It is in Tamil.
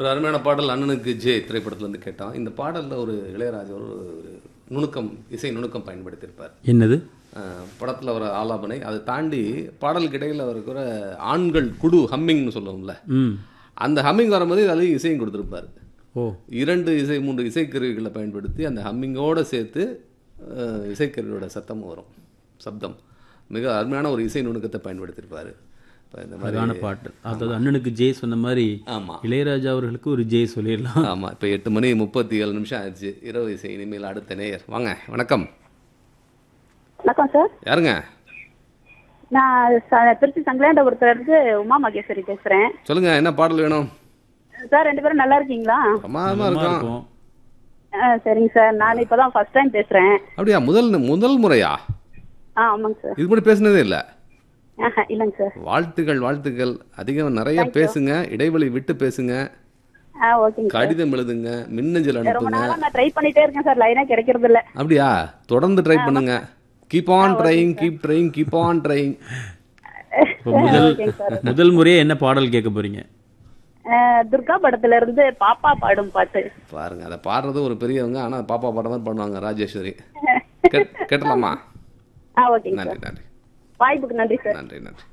ஒரு அருமையான பாடல் அண்ணனுக்கு ஜே திரைப்படத்துல இருந்து கேட்டோம் இந்த பாடல்ல ஒரு இளையராஜா ஒரு ஒரு நுணுக்கம் இசை நுணுக்கம் பயன்படுத்தியிருப்பார் என்னது அஹ் படத்துல ஒரு ஆலாபனை அதை தாண்டி பாடலுக்கு இடையில இருக்கிற ஆண்கள் குடு ஹம்மிங்னு சொல்லுவோம்ல ம் அந்த ஹம்மிங் வரும்போது அதுலேயும் இசையும் கொடுத்துருப்பாரு ஓ இரண்டு இசை மூன்று இசைக்கருவிகளை பயன்படுத்தி அந்த ஹம்மிங்கோட சேர்த்து அஹ், இசைக்கருவியோட சத்தமும் வரும் சப்தம் மிக அருமையான ஒரு இசை நுணுக்கத்தை பயன்படுத்தியிருப்பாரு இப்போ இந்த மாதிரி அழகான பாட்டு அதாவது அண்ணனுக்கு ஜெய் சொன்ன மாதிரி ஆமா இளையராஜா அவர்களுக்கு ஒரு ஜெய் சொல்லிடலாம் ஆமா இப்போ எட்டு மணி முப்பத்தி ஏழு நிமிஷம் ஆச்சு இரவு இசை இனிமேல் அடுத்த நேயர் வாங்க வணக்கம் வணக்கம் சார் யாருங்க நான் ச- திருச்சி சங்கலேண்டபுரத்துல இருந்து உமா மகேஸ்வரி பேசுறேன் சொல்லுங்க என்ன பாடல் வேணும் சார் ரெண்டு பேரும் நல்லா இருக்கீங்களா பிரமாதமா நல்லா இருக்கும் இருக்கும் ஆ, சரிங்க சார் நான் இப்பதான் ஃபர்ஸ்ட் டைம் பேசுறேன் அப்படியா முதல் முதல் முறையா ஆ ஆமாங்க சார் இது கூட பேசுனதே இல்லை ஆஹா, இல்லைங்க சார் வாழ்த்துக்கள் வாழ்த்துக்கள் அதிகம் நிறைய பேசுங்க இடைவெளி விட்டு பேசுங்க ஆ ஓகேங்க சார் கடிதம் எழுதுங்க மின்னஞ்சல் ரொம்ப அனுப்புங்க நாளா நான் ட்ரை பண்ணிட்டே இருக்கேன் சார் லைனா கிடைக்கிறது இல்ல அப்படியா தொடர்ந்து ட்ரை பண்ணுங்க keep on trying keep trying keep on trying இப்போ முதல் ஓகேங்க சார் முதல் முறையே என்ன பாடல் கேட்க போறீங்க ஆ, துர்கா படத்துல இருந்து பாப்பா பாடும் பாட்டு பாருங்க அதை பாடுறது ஒரு பெரியவங்க ஆனா பாப்பா பாடம் தான் பண்ணுவாங்க ராஜேஸ்வரி கேட்- கேட்டலாமா ஆ ஓகேங்க நன்றி சார் நன்றி வாய்ப்புக்கு நன்றி சார் நன்றி நன்றி